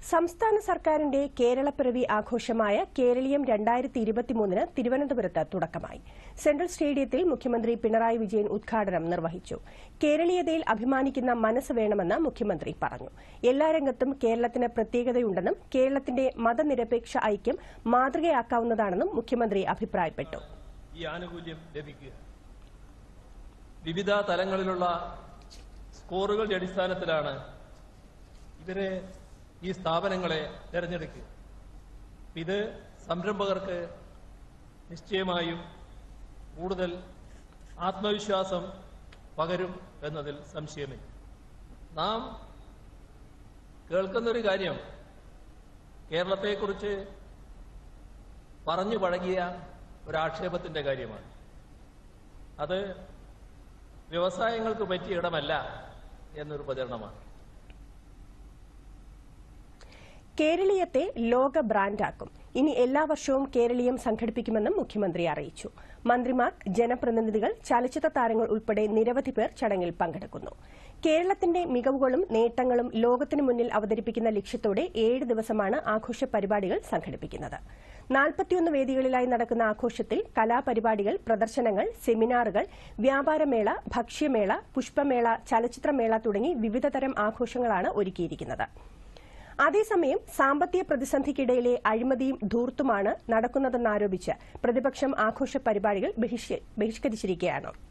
സംസ്ഥാന സർക്കാരിന്റെ കേരളപ്പിറവി ആഘോഷമായ കേരളീയം രണ്ടായിരത്തി ഇരുപത്തിമൂന്നിന് തിരുവനന്തപുരത്ത് തുടക്കമായി സെൻട്രൽ സ്റ്റേഡിയത്തിൽ മുഖ്യമന്ത്രി പിണറായി വിജയൻ ഉദ്ഘാടനം നിർവഹിച്ചു കേരളീയതയിൽ അഭിമാനിക്കുന്ന മനസ്സ് വേണമെന്ന് മുഖ്യമന്ത്രി പറഞ്ഞു എല്ലാ രംഗത്തും കേരളത്തിന് പ്രത്യേകതയുണ്ടെന്നും കേരളത്തിന്റെ മതനിരപേക്ഷ ഐക്യം മാതൃകയാക്കാവുന്നതാണെന്നും മുഖ്യമന്ത്രി അഭിപ്രായപ്പെട്ടു ഈ ആനുകൂല്യം ലഭിക്കുക വിവിധ തലങ്ങളിലുള്ള സ്കോറുകളുടെ അടിസ്ഥാനത്തിലാണ് ഇവരെ ഈ സ്ഥാപനങ്ങളെ തിരഞ്ഞെടുക്കുക ഇത് സംരംഭകർക്ക് നിശ്ചയമായും കൂടുതൽ ആത്മവിശ്വാസം പകരും എന്നതിൽ സംശയമില്ല നാം കേൾക്കുന്നൊരു കാര്യം കേരളത്തെക്കുറിച്ച് പറഞ്ഞു പഴകിയ ഒരാക്ഷേപത്തിന്റെ കാര്യമാണ് അത് വ്യവസായങ്ങൾക്ക് പറ്റിയ ഇടമല്ല എന്നൊരു പ്രചരണമാണ് കേരളീയത്തെ ലോക ബ്രാൻഡാക്കും ഇനി എല്ലാ വർഷവും കേരളീയം സംഘടിപ്പിക്കുമെന്നും മുഖ്യമന്ത്രി അറിയിച്ചു മന്ത്രിമാർ ജനപ്രതിനിധികൾ ചലച്ചിത്ര താരങ്ങൾ ഉൾപ്പെടെ നിരവധി പേർ ചടങ്ങിൽ പങ്കെടുക്കുന്നു കേരളത്തിന്റെ മികവുകളും നേട്ടങ്ങളും ലോകത്തിനു മുന്നിൽ അവതരിപ്പിക്കുന്ന ലക്ഷ്യത്തോടെ ഏഴ് ദിവസമാണ് ആഘോഷ പരിപാടികൾ സംഘടിപ്പിക്കുന്നത് നാൽപ്പത്തിയൊന്ന് വേദികളിലായി നടക്കുന്ന ആഘോഷത്തിൽ കലാപരിപാടികൾ പ്രദർശനങ്ങൾ സെമിനാറുകൾ വ്യാപാരമേള ഭക്ഷ്യമേള പുഷ്പമേള ചലച്ചിത്രമേള തുടങ്ങി വിവിധതരം ആഘോഷങ്ങളാണ് ഒരുക്കിയിരിക്കുന്നത് അതേസമയം സാമ്പത്തിക പ്രതിസന്ധിക്കിടയിലെ അഴിമതിയും ധൂർത്തുമാണ് നടക്കുന്നതെന്നാരോപിച്ച് പ്രതിപക്ഷം ആഘോഷ പരിപാടികൾ ബഹിഷ്ക- ബഹിഷ്കരിച്ചിരിക്കുകയാണ്